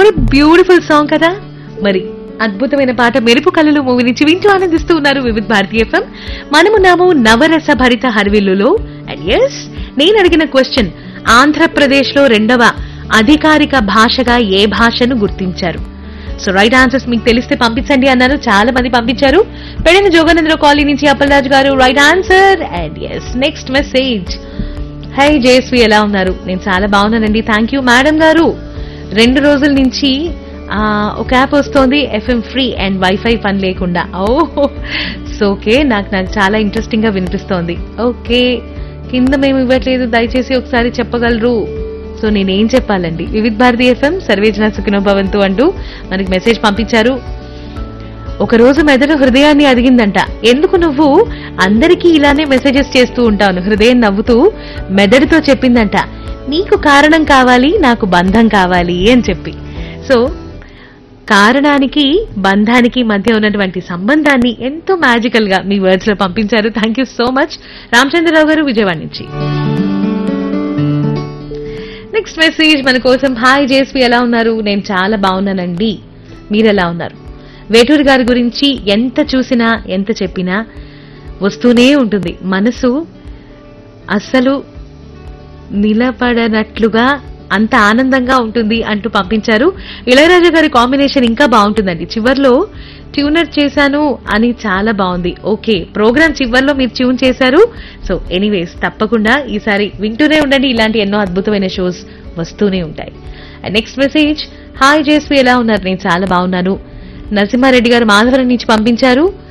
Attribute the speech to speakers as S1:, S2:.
S1: very beautiful song కదా మరి అద్భుతమైన పాట మెరుపు కళలు మూవీ నుంచి వింటూ ఆనందిస్తూ ఉన్నారు వివిధ భారతీయ ఎఫ్ఎం మనమున్నాము నవరస భరిత హర్విల్లులో అండ్ ఎస్ నేను అడిగిన క్వశ్చన్ ఆంధ్రప్రదేశ్ లో రెండవ అధికారిక భాషగా ఏ భాషను గుర్తించారు సో రైట్ ఆన్సర్స్ మీకు తెలిస్తే పంపించండి అన్నారు చాలా మంది పంపించారు పెళ్ళిన జోగానంద్ర కాలనీ నుంచి అప్పలరాజు గారు right answer and yes next message hi జేస్వి ఎలా ఉన్నారు నేను చాలా బాగున్నానండి థ్యాంక్ యూ మేడం గారు రెండు రోజుల నుంచి ఆ, ఒక యాప్ వస్తోంది ఎఫ్ఎం ఫ్రీ అండ్ వైఫై పని లేకుండా ఓ సో ఓకే నాకు నాకు చాలా ఇంట్రెస్టింగ్ గా వినిపిస్తోంది ఓకే కింద మేము ఇవ్వట్లేదు దయచేసి ఒకసారి చెప్పగలరు సో నేనేం చెప్పాలండి వివిధ్ భారతి ఎఫ్ఎం సర్వేజన సుఖినో భవంతు అంటూ మనకి మెసేజ్ పంపించారు ఒక రోజు మెదడు హృదయాన్ని అడిగిందంట ఎందుకు నువ్వు అందరికీ ఇలానే మెసేజెస్ చేస్తూ ఉంటాను హృదయం నవ్వుతూ మెదడుతో చెప్పిందంట నీకు కారణం కావాలి నాకు బంధం కావాలి అని చెప్పి సో కారణానికి బంధానికి మధ్య ఉన్నటువంటి సంబంధాన్ని ఎంతో మ్యాజికల్ గా మీ వర్డ్స్ లో పంపించారు thank you so much Ramachandrarao గారు విజయవాడ నుంచి నెక్స్ట్ మెసేజ్ మన కోసం హాయ్ జేస్వి ఎలా ఉన్నారు నేను చాలా బాగున్నానండి మీరు ఎలా ఉన్నారు వేటూరి గారి గురించి ఎంత చూసినా ఎంత చెప్పినా వస్తూనే ఉంటుంది మనసు అస్సలు నిలబడనట్లుగా అంత ఆనందంగా ఉంటుంది అంటూ పంపించారు ఇళయరాజా గారి కాంబినేషన్ ఇంకా బాగుంటుందండి చివర్లో ట్యూనర్ చేశాను అని చాలా బాగుంది ఓకే ప్రోగ్రామ్ చివర్లో మీరు ట్యూన్ చేశారు సో ఎనీవేస్ తప్పకుండా ఈసారి వింటూనే ఉండండి ఇలాంటి ఎన్నో అద్భుతమైన షోస్ వస్తూనే ఉంటాయి నెక్స్ట్ మెసేజ్ హాయ్ జేస్వి ఎలా ఉన్నారు నేను చాలా బాగున్నాను నరసింహారెడ్డి గారు మాధవరం నుంచి పంపించారు